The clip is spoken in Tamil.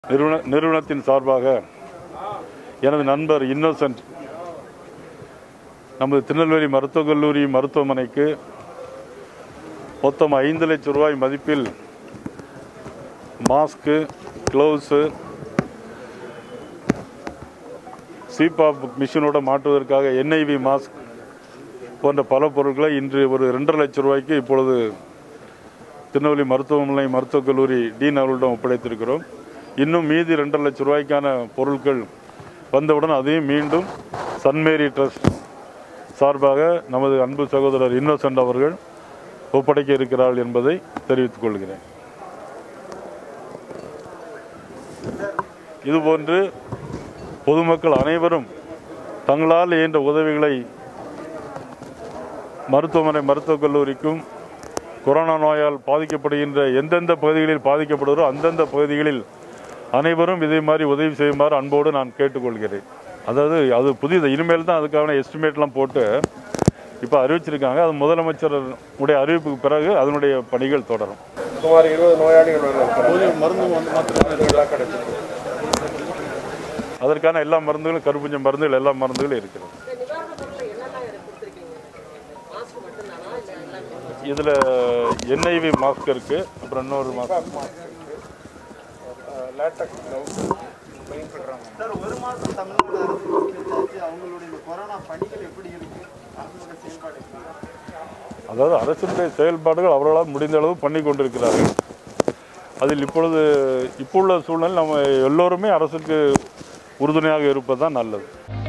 நிறுவன நிறுவனத்தின் சார்பாக எனது நண்பர் இன்னோசன்ட் நமது திருநெல்வேலி மருத்துவக் கல்லூரி மருத்துவமனைக்கு மொத்தம் ஐந்து லட்சம் ரூபாய் மதிப்பில் மாஸ்க்கு க்ளவுஸு சிபாப் மிஷினோட மாற்றுவதற்காக என்ஐவி மாஸ்க் போன்ற பல பொருட்களை இன்று ஒரு ரெண்டரை லட்சம் ரூபாய்க்கு இப்பொழுது திருநெல்வேலி மருத்துவமனை மருத்துவக் கல்லூரி டீன் அவர்களிடம் ஒப்படைத்திருக்கிறோம் இன்னும் மீதி ரெண்டரை லட்சம் ரூபாய்க்கான பொருட்கள் வந்தவுடன் அதையும் மீண்டும் சன்மேரி ட்ரஸ்ட் சார்பாக நமது அன்பு சகோதரர் இன்னோசன்ட் அவர்கள் ஒப்படைக்க இருக்கிறார்கள் என்பதை தெரிவித்துக் கொள்கிறேன் இதுபோன்று பொதுமக்கள் அனைவரும் தங்களால் இயன்ற உதவிகளை மருத்துவமனை மருத்துவக் கல்லூரிக்கும் கொரோனா நோயால் பாதிக்கப்படுகின்ற எந்தெந்த பகுதிகளில் பாதிக்கப்படுகிறோ அந்தந்த பகுதிகளில் அனைவரும் இதே மாதிரி உதவி செய்யுமாறு அன்போடு நான் கேட்டுக்கொள்கிறேன் அதாவது அது புதியது இனிமேல் தான் அதுக்கான எஸ்டிமேட்லாம் போட்டு இப்போ அறிவிச்சிருக்காங்க அது முதலமைச்சர் உடைய அறிவிப்புக்கு பிறகு அதனுடைய பணிகள் தொடரும் சுமார் இருபது நோயாளிகள் வரை இருக்கிறாங்க மருந்து எல்லாம் கிடைச்சிருக்கு அதற்கான எல்லா மருந்துகளும் கருப்புஞ்ச மருந்துகள் எல்லா மருந்துகளும் இருக்கிறது இந்த நிவாரணப் பொருட்கள் என்னெல்லாம் எனக்கு கொடுத்துருக்கீங்க மாஸ்க் மட்டும்தானா இல்லை எல்லாமே இதில் என்ஐவி மாஸ்க் இருக்கு அப்புறம் இன்னொரு மாஸ்க் லேட்டக் க்ளவுஸ் மெயின் பண்ணுறாங்க சார் ஒரு மாதம் தமிழ்நாடு அரசு ஒத்துழைச்சாச்சு அவங்களுடைய இந்த கொரோனா பணிகள் எப்படி இருக்கு அரசோட செயல்பாடு எப்படி இருக்கு? அதாவது அரசினுடைய செயல்பாடுகள் அவர்களால் முடிந்த அளவு பண்ணி கொண்டிருக்கிறார்கள் அதில் இப்பொழுது இப்போ உள்ள சூழ்நிலை நம்ம எல்லோருமே அரசுக்கு உறுதுணையாக இருப்பது தான் நல்லது